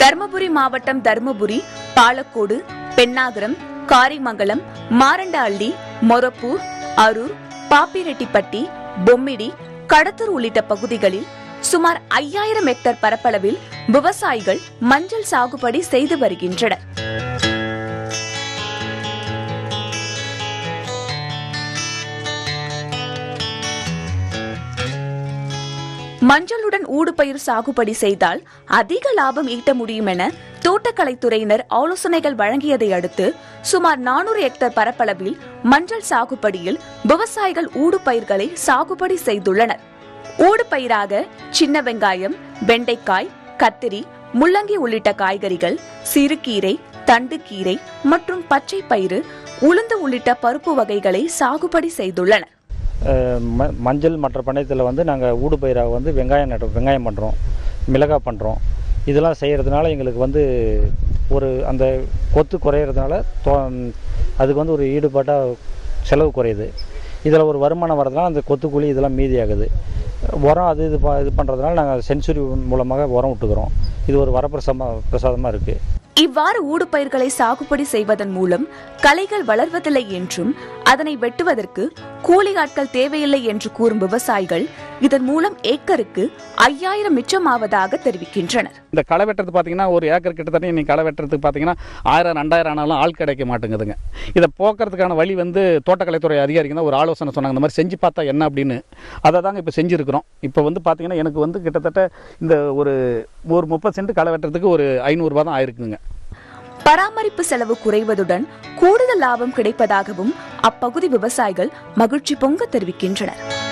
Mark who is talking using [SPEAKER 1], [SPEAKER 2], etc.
[SPEAKER 1] தர்மபுரி மாவட்டம் தர்மபுரி பாலக்கோடு பெண்ணாகரம் காரிமங்கலம் மாரண்டஹள்ளி மொரப்பூர் அரூர் பாப்பிரெட்டிப்பட்டி பொம்மிடி கடத்தூர் உள்ளிட்ட பகுதிகளில் சுமார் ஐயாயிரம் ஹெக்டேர் பரப்பளவில் விவசாயிகள் மஞ்சள் சாகுபடி செய்து வருகின்றனர் மஞ்சளுடன் ஊடுபயிர் சாகுபடி செய்தால் அதிக லாபம் ஈட்ட முடியும் என தோட்டக்கலைத்துறையினர் ஆலோசனைகள் வழங்கியதை அடுத்து சுமார் நானூறு ஹெக்டேர் பரப்பளவில் மஞ்சள் சாகுபடியில் விவசாயிகள் ஊடுபயிர்களை சாகுபடி செய்துள்ளனர் ஊடுபயிராக சின்ன வெங்காயம் வெண்டைக்காய் கத்திரி முள்ளங்கி உள்ளிட்ட காய்கறிகள் சிறுகீரை தண்டுக்கீரை மற்றும் பச்சை பயிறு உளுந்து உள்ளிட்ட பருப்பு வகைகளை சாகுபடி செய்துள்ளனர்
[SPEAKER 2] அஹ் ம- மஞ்சள் மற்ற பண்ணையத்தில் வந்து நாங்கள் ஊடு பயிராக வந்து வெங்காயம் நடுறோம் வெங்காயம் பண்ணுறோம் மிளகாய் பண்ணுறோம் இதெல்லாம் செய்கிறதுனால எங்களுக்கு வந்து ஒரு அந்த கொத்து குறையிறதுனால தோ அதுக்கு வந்து ஒரு ஈடுபாட்டாக செலவு குறையுது இதில் ஒரு வருமானம் வரதுனால அந்த கொத்துக்கூலி இதெல்லாம் மீதியாகுது உரம் அது இது ப இது பண்ணுறதுனால நாங்கள் சென்சுரி மூலமாக உரம் விட்டுக்கிறோம் இது ஒரு வரப்பிரசமாக பிரசாதமாக இருக்குது
[SPEAKER 1] இவ்வாறு ஊடுபயிர்களை சாகுபடி செய்வதன் மூலம் களைகள் வளர்வதில்லை என்றும் அதனை வெட்டுவதற்கு கூலி ஆட்கள் தேவையில்லை என்று கூறும் விவசாயிகள் இதன் மூலம் ஏக்கருக்கு ஐயாயிரம் மிச்சமாவதாக தெரிவிக்கின்றனர்
[SPEAKER 3] இந்த களை வெட்டுறது பார்த்தீங்கன்னா ஒரு ஏக்கர் கிட்டத்தட்ட இன்னைக்கு களை வெட்டுறதுக்கு பார்த்தீங்கன்னா ஆயிரம் ரெண்டாயிரம் ஆனாலும் ஆள் கிடைக்க மாட்டேங்குதுங்க இதை போக்குறதுக்கான வழி வந்து தோட்டக்கலைத்துறை அதிகாரிங்க தான் ஒரு ஆலோசனை சொன்னாங்க இந்த மாதிரி செஞ்சு பார்த்தா என்ன அப்படின்னு அதை தாங்க இப்போ செஞ்சுருக்கிறோம் இப்போ வந்து பார்த்தீங்கன்னா எனக்கு வந்து கிட்டத்தட்ட இந்த ஒரு ஒரு முப்பது சென்ட் களை வெட்டுறதுக்கு ஒரு ஐநூறுரூபா தான் ஆயிருக்குங்க
[SPEAKER 1] பராமரிப்பு செலவு குறைவதுடன் கூடுதல் லாபம் கிடைப்பதாகவும் அப்பகுதி விவசாயிகள் மகிழ்ச்சி பொங்க தெரிவிக்கின்றனர்